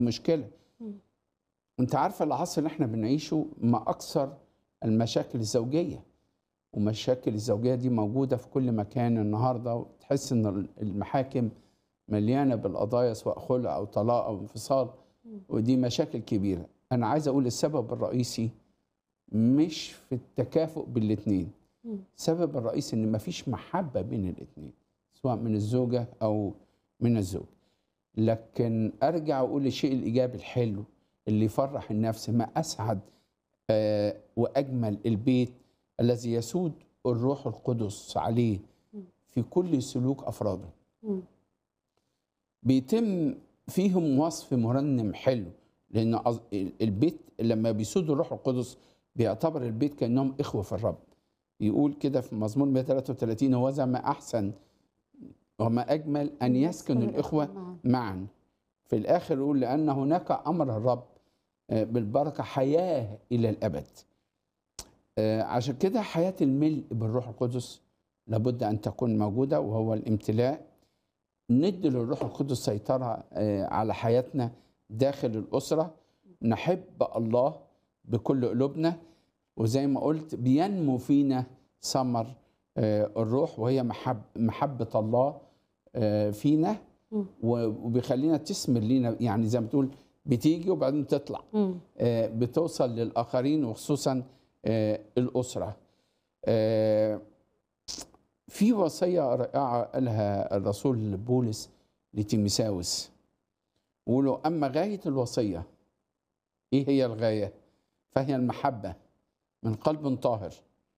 مشكله مم. انت عارفه العصر اللي احنا بنعيشه ما اكثر المشاكل الزوجيه ومشاكل الزوجيه دي موجوده في كل مكان النهارده وتحس ان المحاكم مليانه بالقضايا سواء خلع او طلاق او انفصال ودي مشاكل كبيره انا عايز اقول السبب الرئيسي مش في التكافؤ بالاثنين مم. السبب الرئيسي ان مفيش محبه بين الاثنين سواء من الزوجه او من الزوج لكن ارجع واقول الشيء الايجابي الحلو اللي يفرح النفس ما اسعد آه، واجمل البيت الذي يسود الروح القدس عليه في كل سلوك افراده مم. بيتم فيهم وصف مرنم حلو لان أظ- البيت لما بيسود الروح القدس بيعتبر البيت كانهم اخوه في الرب يقول كده في مزمور 133 هو ذا ما احسن وما اجمل ان يسكن الاخوه معاً. معا في الاخر يقول لان هناك امر الرب آه، بالبركه حياه الى الابد آه، عشان كده حياه الملء بالروح القدس لابد ان تكون موجوده وهو الامتلاء ندي للروح القدس سيطره آه، على حياتنا داخل الاسره نحب الله بكل قلوبنا وزي ما قلت بينمو فينا ثمر آه، الروح وهي محب محبه الله آه، فينا مم. و- وبيخلينا تثمر لينا يعني زي ما تقول بتيجي وبعدين تطلع مم. آه، بتوصل للآخرين وخصوصا آه، الأسرة آه، في وصية رائعة قالها الرسول بولس لتيمساوس وله أما غاية الوصية إيه هي الغاية؟ فهي المحبة من قلب طاهر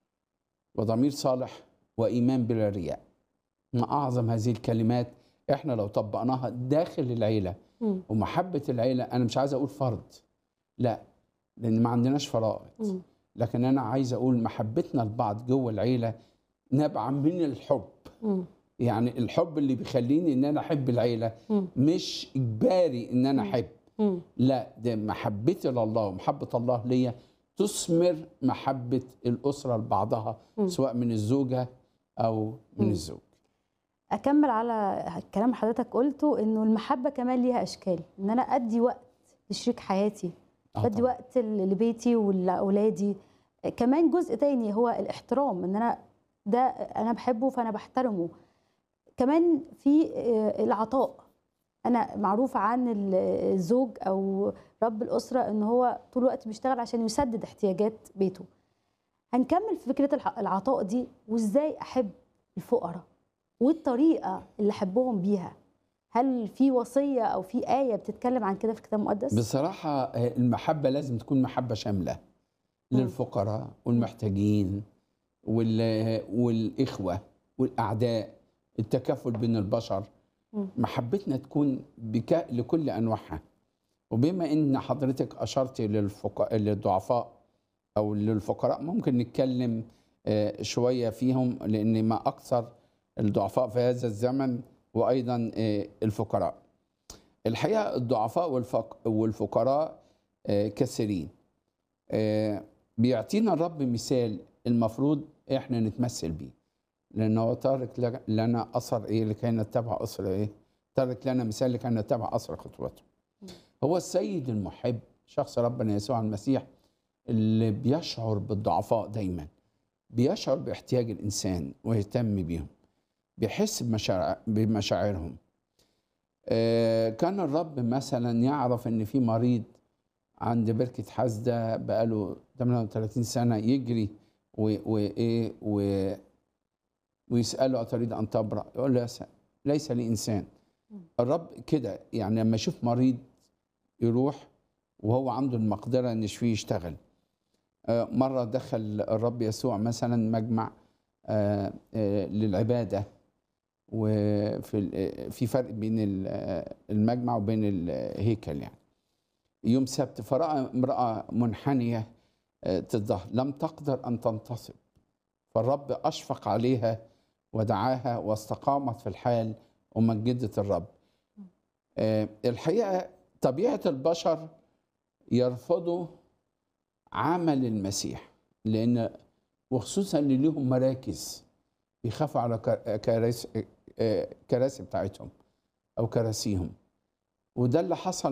وضمير صالح وإيمان بلا رياء ما أعظم هذه الكلمات إحنا لو طبقناها داخل العيلة مم. ومحبة العيلة أنا مش عايز أقول فرض لا لأن ما عندناش فرائض مم. لكن أنا عايز أقول محبتنا لبعض جوه العيلة نابعة من الحب مم. يعني الحب اللي بيخليني إن أنا أحب العيلة مم. مش إجباري إن أنا أحب مم. لا ده محبتي لله ومحبة الله ليا تثمر محبة الأسرة لبعضها مم. سواء من الزوجة أو من مم. الزوج اكمل على كلام حضرتك قلته انه المحبه كمان ليها اشكال ان انا ادي وقت لشريك حياتي آه بدي طبعاً. وقت ل- لبيتي ولاولادي كمان جزء تاني هو الاحترام ان انا ده انا بحبه فانا بحترمه كمان في آه، العطاء انا معروف عن ال- الزوج او رب الاسره ان هو طول الوقت بيشتغل عشان يسدد احتياجات بيته هنكمل في فكره الح- العطاء دي وازاي احب الفقراء والطريقه اللي احبهم بيها هل في وصيه او في ايه بتتكلم عن كده في الكتاب المقدس بصراحة آه، المحبة لازم تكون محبة شاملة مم. للفقراء والمحتاجين وال- والإخوة والأعداء التكافل بين البشر مم. محبتنا تكون بك لكل أنواعها وبما إن حضرتك أشرت للفق... للضعفاء أو للفقراء ممكن نتكلم آه، شوية فيهم لأن ما أكثر الضعفاء في هذا الزمن وأيضا آه، الفقراء الحقيقه الضعفاء والفق... والفقراء آه، كثيرين آه، بيعطينا الرب مثال المفروض احنا نتمثل بيه لان هو تارك ل- لنا اثر ايه لكي نتبع اثر ايه تارك لنا مثال لكي نتبع اثر خطوته هو السيد المحب شخص ربنا يسوع المسيح اللي بيشعر بالضعفاء دايما بيشعر باحتياج الانسان ويهتم بيهم بيحس بمشاعر بمشاعرهم آه، كان الرب مثلا يعرف ان في مريض عند بركة حسدة بقاله 38 سنة يجري و- وإيه و- ويسأله أتريد أن تبرأ يقول له يا س- ليس لي إنسان الرب كده يعني لما يشوف مريض يروح وهو عنده المقدرة أن يشفيه يشتغل آه، مرة دخل الرب يسوع مثلا مجمع آه، آه، للعبادة وفي ال- في فرق بين ال- المجمع وبين الهيكل يعني يوم سبت فرأى امرأة منحنية آه، الظهر لم تقدر أن تنتصب فالرب أشفق عليها ودعاها واستقامت في الحال ومجدت الرب آه، الحقيقة طبيعة البشر يرفضوا عمل المسيح لأن وخصوصا اللي ليهم مراكز بيخافوا على كر- كراسي آه، كراسي بتاعتهم أو كراسيهم وده اللي حصل